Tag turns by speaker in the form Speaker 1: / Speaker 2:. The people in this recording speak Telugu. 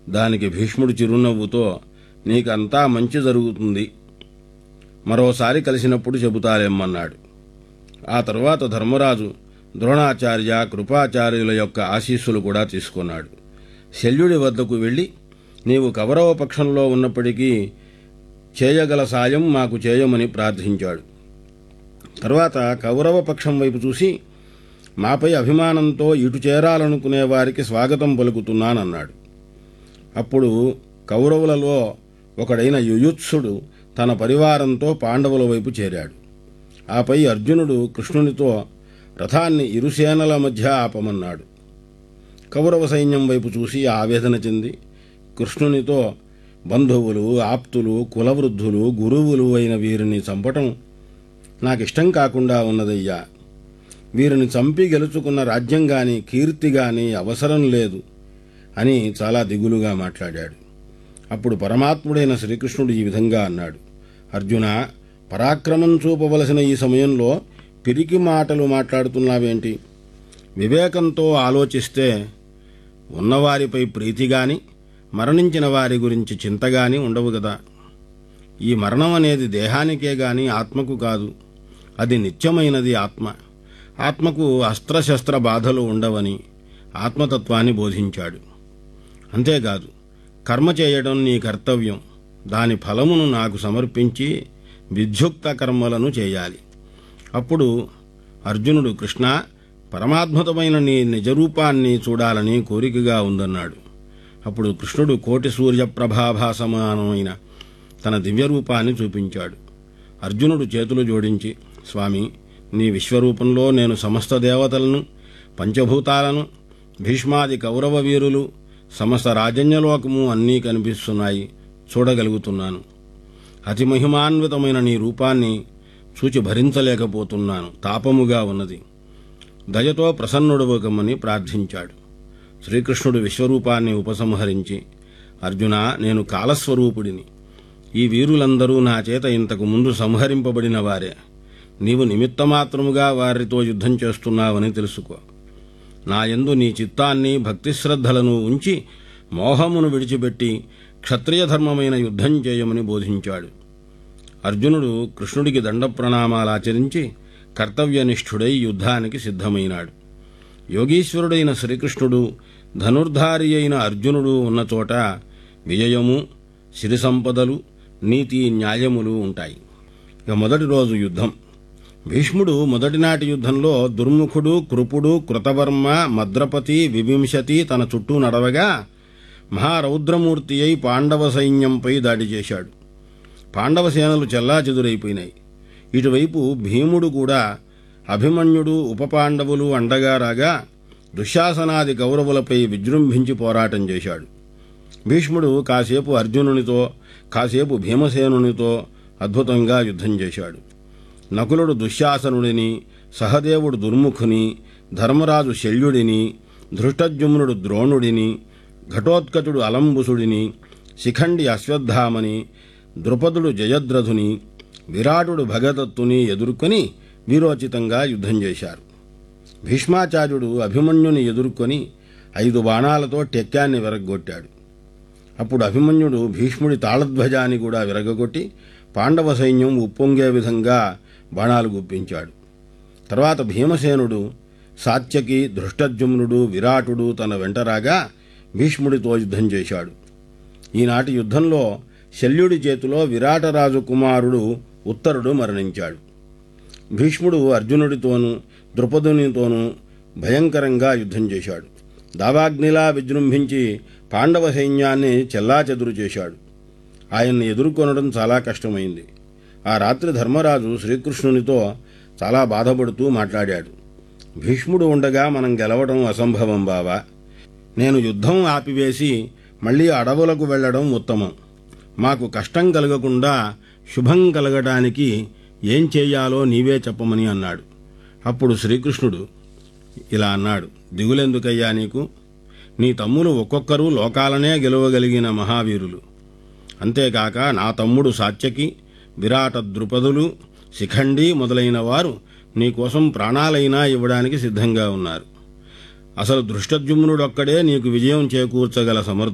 Speaker 1: దానికి భీష్ముడు చిరునవ్వుతో నీకంతా మంచి జరుగుతుంది మరోసారి కలిసినప్పుడు చెబుతాలేమన్నాడు ఆ తరువాత ధర్మరాజు ద్రోణాచార్య కృపాచార్యుల యొక్క ఆశీస్సులు కూడా తీసుకున్నాడు శల్యుడి వద్దకు వెళ్ళి నీవు కౌరవ పక్షంలో ఉన్నప్పటికీ చేయగల సాయం మాకు చేయమని ప్రార్థించాడు తరువాత కౌరవ పక్షం వైపు చూసి మాపై అభిమానంతో ఇటు చేరాలనుకునే వారికి స్వాగతం పలుకుతున్నానన్నాడు అప్పుడు కౌరవులలో ఒకడైన యుయుత్సుడు తన పరివారంతో పాండవుల వైపు చేరాడు ఆపై అర్జునుడు కృష్ణునితో రథాన్ని ఇరుసేనల మధ్య ఆపమన్నాడు కౌరవ సైన్యం వైపు చూసి ఆవేదన చెంది కృష్ణునితో బంధువులు ఆప్తులు కులవృద్ధులు గురువులు అయిన వీరిని చంపటం నాకిష్టం కాకుండా ఉన్నదయ్యా వీరిని చంపి గెలుచుకున్న రాజ్యం గాని కీర్తి గాని అవసరం లేదు అని చాలా దిగులుగా మాట్లాడాడు అప్పుడు పరమాత్ముడైన శ్రీకృష్ణుడు ఈ విధంగా అన్నాడు అర్జున పరాక్రమం చూపవలసిన ఈ సమయంలో పిరికి మాటలు మాట్లాడుతున్నావేంటి వివేకంతో ఆలోచిస్తే ఉన్నవారిపై ప్రీతి గాని మరణించిన వారి గురించి చింత గాని ఉండవు కదా ఈ మరణం అనేది దేహానికే గాని ఆత్మకు కాదు అది నిత్యమైనది ఆత్మ ఆత్మకు అస్త్రశస్త్ర బాధలు ఉండవని ఆత్మతత్వాన్ని బోధించాడు అంతేకాదు కర్మ చేయడం నీ కర్తవ్యం దాని ఫలమును నాకు సమర్పించి విధ్యుక్త కర్మలను చేయాలి అప్పుడు అర్జునుడు కృష్ణ పరమాద్భుతమైన నీ నిజరూపాన్ని చూడాలని కోరికగా ఉందన్నాడు అప్పుడు కృష్ణుడు కోటి సూర్య ప్రభాభాసమానమైన తన దివ్యరూపాన్ని చూపించాడు అర్జునుడు చేతులు జోడించి స్వామి నీ విశ్వరూపంలో నేను సమస్త దేవతలను పంచభూతాలను భీష్మాది కౌరవ వీరులు సమస్త రాజన్యలోకము అన్నీ కనిపిస్తున్నాయి చూడగలుగుతున్నాను అతి మహిమాన్వితమైన నీ రూపాన్ని చూచి భరించలేకపోతున్నాను తాపముగా ఉన్నది దయతో ప్రసన్నుడవకమని ప్రార్థించాడు శ్రీకృష్ణుడు విశ్వరూపాన్ని ఉపసంహరించి అర్జున నేను కాలస్వరూపుడిని ఈ వీరులందరూ నా చేత ఇంతకు ముందు సంహరింపబడిన వారే నీవు నిమిత్తమాత్రముగా వారితో యుద్ధం చేస్తున్నావని తెలుసుకో నా యందు నీ చిత్తాన్ని భక్తిశ్రద్ధలను ఉంచి మోహమును విడిచిపెట్టి క్షత్రియ ధర్మమైన యుద్ధం చేయమని బోధించాడు అర్జునుడు కృష్ణుడికి దండ ప్రణామాలాచరించి కర్తవ్యనిష్ఠుడై యుద్ధానికి సిద్ధమైనాడు యోగీశ్వరుడైన శ్రీకృష్ణుడు ధనుర్ధారి అయిన అర్జునుడు ఉన్న చోట విజయము సిరి సంపదలు నీతి న్యాయములు ఉంటాయి ఇక మొదటి రోజు యుద్ధం భీష్ముడు మొదటినాటి యుద్ధంలో దుర్ముఖుడు కృపుడు కృతవర్మ మద్రపతి వివింశతి తన చుట్టూ నడవగా మహారౌద్రమూర్తి అయి పాండవ సైన్యంపై దాడి చేశాడు పాండవ సేనలు చెల్లాచెదురైపోయినాయి ఇటువైపు భీముడు కూడా అభిమన్యుడు ఉపపాండవులు అండగా రాగా దుశ్శాసనాది కౌరవులపై విజృంభించి పోరాటం చేశాడు భీష్ముడు కాసేపు అర్జునునితో కాసేపు భీమసేనునితో అద్భుతంగా యుద్ధం చేశాడు నకులుడు దుశ్శాసనుడిని సహదేవుడు దుర్ముఖుని ధర్మరాజు శల్యుడిని ధృష్టజుమ్నుడు ద్రోణుడిని ఘటోత్కచుడు అలంబుసుడిని శిఖండి అశ్వత్థామని ద్రుపదుడు జయద్రథుని విరాటుడు భగదత్తుని ఎదుర్కొని వీరోచితంగా యుద్ధం చేశారు భీష్మాచార్యుడు అభిమన్యుని ఎదుర్కొని ఐదు బాణాలతో టెక్కాన్ని విరగ్గొట్టాడు అప్పుడు అభిమన్యుడు భీష్ముడి తాళధ్వజాన్ని కూడా విరగగొట్టి పాండవ సైన్యం ఉప్పొంగే విధంగా బాణాలు గుప్పించాడు తర్వాత భీమసేనుడు సాత్యకి ధృష్టజుమ్నుడు విరాటుడు తన వెంటరాగా భీష్ముడితో యుద్ధం చేశాడు ఈనాటి యుద్ధంలో శల్యుడి చేతిలో విరాటరాజు కుమారుడు ఉత్తరుడు మరణించాడు భీష్ముడు అర్జునుడితోనూ ద్రుపదునితోనూ భయంకరంగా యుద్ధం చేశాడు దావాగ్నిలా విజృంభించి పాండవ సైన్యాన్ని చెల్లాచెదురు చేశాడు ఆయన్ని ఎదుర్కొనడం చాలా కష్టమైంది ఆ రాత్రి ధర్మరాజు శ్రీకృష్ణునితో చాలా బాధపడుతూ మాట్లాడాడు భీష్ముడు ఉండగా మనం గెలవడం అసంభవం బావా నేను యుద్ధం ఆపివేసి మళ్ళీ అడవులకు వెళ్ళడం ఉత్తమం మాకు కష్టం కలగకుండా శుభం కలగడానికి ఏం చెయ్యాలో నీవే చెప్పమని అన్నాడు అప్పుడు శ్రీకృష్ణుడు ఇలా అన్నాడు దిగులెందుకయ్యా నీకు నీ తమ్ములు ఒక్కొక్కరు లోకాలనే గెలవగలిగిన మహావీరులు అంతేకాక నా తమ్ముడు సాత్యకి విరాట ద్రుపదులు శిఖండి మొదలైన వారు నీకోసం ప్రాణాలైనా ఇవ్వడానికి సిద్ధంగా ఉన్నారు అసలు దృష్టజుమ్నుడొక్కడే నీకు విజయం చేకూర్చగల సమర్థ